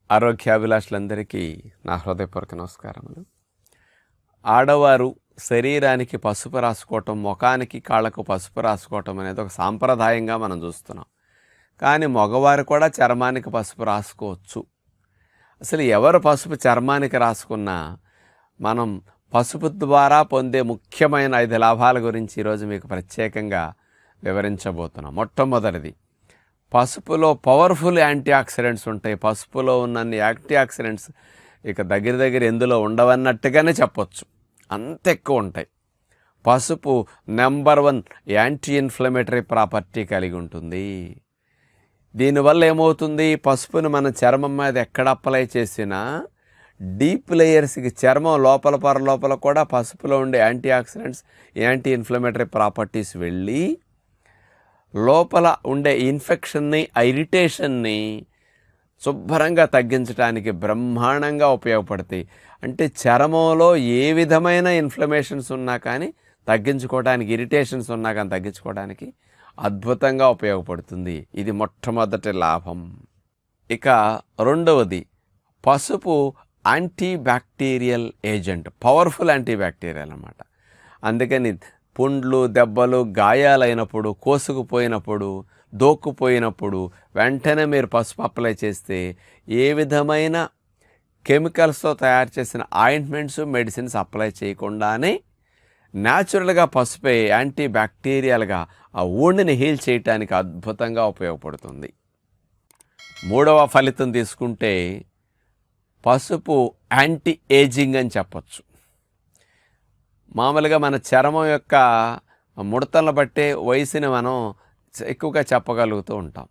ఆరోగ్యాభిలాషులందరికీ నా హృదయపూర్వక నమస్కారములు ఆడవారు శరీరానికి పసుపు రాసుకోవటం ముఖానికి కాళ్ళకు పసుపు రాసుకోవటం అనేది ఒక సాంప్రదాయంగా మనం చూస్తున్నాం కానీ మగవారు కూడా చర్మానికి పసుపు రాసుకోవచ్చు అసలు ఎవరు పసుపు చర్మానికి రాసుకున్నా మనం పసుపు ద్వారా పొందే ముఖ్యమైన ఐదు లాభాల గురించి ఈరోజు మీకు ప్రత్యేకంగా వివరించబోతున్నాం మొట్టమొదటిది పసుపులో పవర్ఫుల్ యాంటీ ఆక్సిడెంట్స్ ఉంటాయి పసుపులో ఉన్నన్ని యాంటీ ఆక్సిడెంట్స్ ఇక దగ్గర దగ్గర ఎందులో ఉండవన్నట్టుగానే చెప్పొచ్చు అంత ఎక్కువ ఉంటాయి పసుపు number one anti inflammatory property కలిగి ఉంటుంది దీనివల్ల ఏమవుతుంది పసుపుని మన చర్మం మీద ఎక్కడ అప్లై చేసినా డీప్ లేయర్స్కి చర్మం లోపల పొర లోపల కూడా పసుపులో ఉండే antioxidants anti inflammatory properties వెళ్ళి లోపల ఉండే ఇన్ఫెక్షన్ని ఆ ఇరిటేషన్ని శుభ్రంగా తగ్గించడానికి బ్రహ్మాండంగా ఉపయోగపడతాయి అంటే చర్మంలో ఏ విధమైన ఇన్ఫ్లమేషన్స్ ఉన్నా కానీ తగ్గించుకోవడానికి ఇరిటేషన్స్ ఉన్నా కానీ తగ్గించుకోవడానికి అద్భుతంగా ఉపయోగపడుతుంది ఇది మొట్టమొదటి లాభం ఇక రెండవది పసుపు antibacterial agent powerful antibacterial అన్నమాట అందుకని పుండ్లు దెబ్బలు గాయాలైనప్పుడు కోసుకుపోయినప్పుడు దోక్కుపోయినప్పుడు వెంటనే మీరు పసుపు అప్లై చేస్తే ఏ విధమైన కెమికల్స్తో తయారు చేసిన ఆయింట్మెంట్స్ మెడిసిన్స్ అప్లై చేయకుండానే న్యాచురల్గా పసుపే యాంటీ బ్యాక్టీరియల్గా ఆ ఊండిని హీల్ చేయటానికి అద్భుతంగా ఉపయోగపడుతుంది మూడవ ఫలితం తీసుకుంటే పసుపు యాంటీ ఏజింగ్ అని చెప్పచ్చు మామూలుగా మన చర్మం యొక్క ముడతలను బట్టే వయసుని మనం ఎక్కువగా చెప్పగలుగుతూ ఉంటాం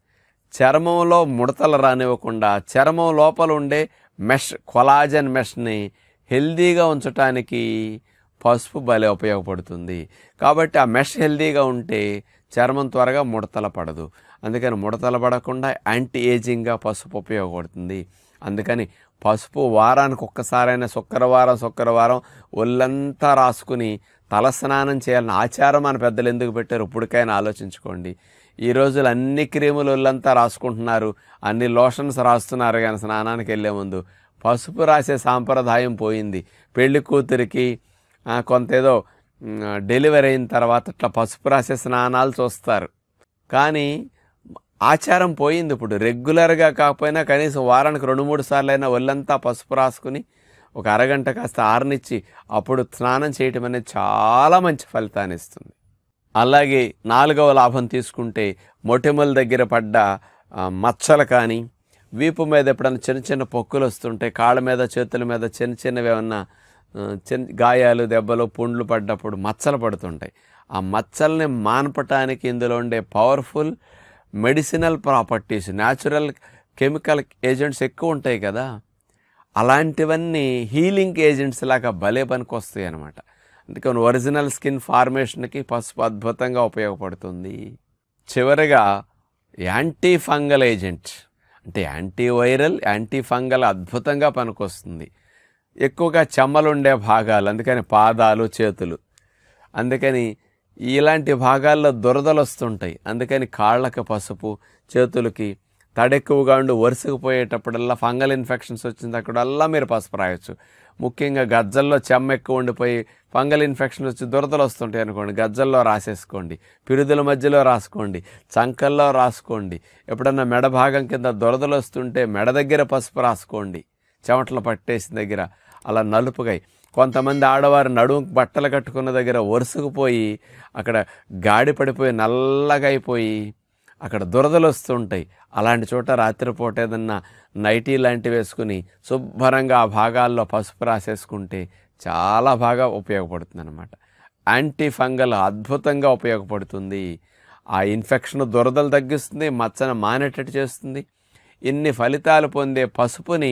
చర్మంలో ముడతలు రానివ్వకుండా చర్మం లోపల ఉండే మెష్ కొలాజన్ మెష్ని హెల్దీగా ఉంచటానికి పసుపు భలే ఉపయోగపడుతుంది కాబట్టి ఆ మెష్ హెల్దీగా ఉంటే చర్మం త్వరగా ముడతల పడదు అందుకని ముడతల పడకుండా యాంటీ ఏజింగ్గా పసుపు ఉపయోగపడుతుంది అందుకని పసుపు వారానికి ఒక్కసారైనా శుక్రవారం శుక్రవారం ఒళ్ళంతా రాసుకుని తలస్నానం చేయాలని ఆచారం మన పెద్దలు ఎందుకు పెట్టారు ఇప్పటికైనా ఆలోచించుకోండి ఈ రోజులు అన్ని క్రీములు ఒళ్ళంతా రాసుకుంటున్నారు అన్ని లోషన్స్ రాస్తున్నారు కానీ స్నానానికి వెళ్ళే ముందు పసుపు రాసే సాంప్రదాయం పోయింది పెళ్లి కూతురికి ఆ, కొంత ఏదో మ్, డెలివరీ అయిన తర్వాత ఇట్లా పసుపు రాసే స్నానాలు చూస్తారు కానీ ఆచారం పోయింది ఇప్పుడు రెగ్యులర్గా కాకపోయినా కనీసం వారానికి రెండు మూడు సార్లు అయినా ఒళ్ళంతా పసుపు రాసుకుని ఒక అరగంట కాస్త ఆరనిచ్చి అప్పుడు స్నానం చేయటం అనేది చాలా మంచి ఫలితాన్ని ఇస్తుంది అలాగే నాలుగవ లాభం తీసుకుంటే మొటిమల దగ్గర పడ్డ ఆ, మచ్చలు కానీ వీపు మీద ఎప్పుడైనా చిన్న చిన్న పొక్కులు వస్తుంటే కాళ్ళ మీద చేతుల మీద చిన్న చిన్నవి ఏమన్నా ఆ, చిన్న గాయాలు దెబ్బలు పుండ్లు పడ్డప్పుడు మచ్చలు పడుతుంటాయి ఆ మచ్చల్ని మాన్పటానికి ఇందులో ఉండే powerful medicinal properties natural chemical agents ఎక్కువ ఉంటాయి కదా అలాంటివన్నీ హీలింగ్ ఏజెంట్స్ లాగా భలే పనికొస్తాయి అనమాట అందుకని ఒరిజినల్ స్కిన్ ఫార్మేషన్కి పసుపు అద్భుతంగా ఉపయోగపడుతుంది చివరిగా యాంటీ ఫంగల్ ఏజెంట్ అంటే యాంటీ వైరల్ యాంటీ ఫంగల్ అద్భుతంగా పనికొస్తుంది ఎక్కువగా చెమ్మలు ఉండే భాగాలు అందుకని పాదాలు చేతులు అందుకని ఇలాంటి భాగాల్లో దురదలు వస్తుంటాయి అందుకని కాళ్ళకి పసుపు చేతులకి తడెక్కువగా ఉండి వరుసకుపోయేటప్పుడల్లా ఫంగల్ ఇన్ఫెక్షన్స్ వచ్చినప్పుడల్లా మీరు పసుపు రాయొచ్చు ముఖ్యంగా గజ్జల్లో చెమ్మ ఎక్కువ ఉండిపోయి ఫంగల్ ఇన్ఫెక్షన్ వచ్చి దురదలు వస్తుంటాయి అనుకోండి గజ్జల్లో రాసేసుకోండి పిరుదుల మధ్యలో రాసుకోండి చంకల్లో రాసుకోండి ఎప్పుడన్నా మెడ భాగం కింద దురదలు వస్తుంటే మెడ దగ్గర పసుపు రాసుకోండి చెమటలు పట్టేసిన దగ్గర అలా నలుపుగా కొంతమంది ఆడవారు నడుము బట్టలు కట్టుకున్న దగ్గర వరుసకుపోయి అక్కడ గాడి పడిపోయి నల్లగా అయిపోయి అక్కడ దురదలు వస్తుంటాయి అలాంటి చోట రాత్రిపూట ఏదన్నా నైటీ లాంటివి వేసుకుని శుభ్రంగా ఆ భాగాల్లో పసుపు రాసేసుకుంటే చాలా బాగా ఉపయోగపడుతుంది అనమాట యాంటీ ఫంగల్ అద్భుతంగా ఉపయోగపడుతుంది ఆ ఇన్ఫెక్షన్ దురదలు తగ్గిస్తుంది మచ్చను మానేటట్టు చేస్తుంది ఇన్ని ఫలితాలు పొందే పసుపుని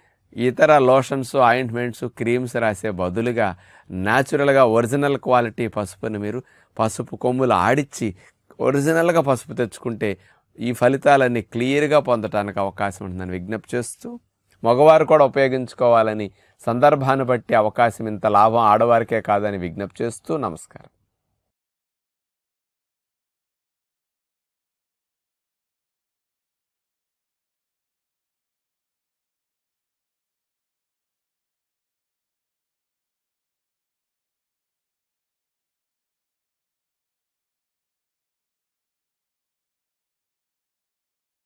ఇతర లోషన్స్ ఆయింట్మెంట్స్ క్రీమ్స్ రాసే బదులుగా న్యాచురల్గా ఒరిజినల్ క్వాలిటీ పసుపుని మీరు పసుపు కొమ్ములు ఆడిచ్చి ఒరిజినల్గా పసుపు తెచ్చుకుంటే ఈ ఫలితాలన్నీ క్లియర్గా పొందడానికి అవకాశం ఉంటుందని విజ్ఞప్తి చేస్తూ మగవారు కూడా ఉపయోగించుకోవాలని సందర్భాన్ని బట్టి అవకాశం ఇంత లాభం ఆడవారికే కాదని విజ్ఞప్తి చేస్తూ నమస్కారం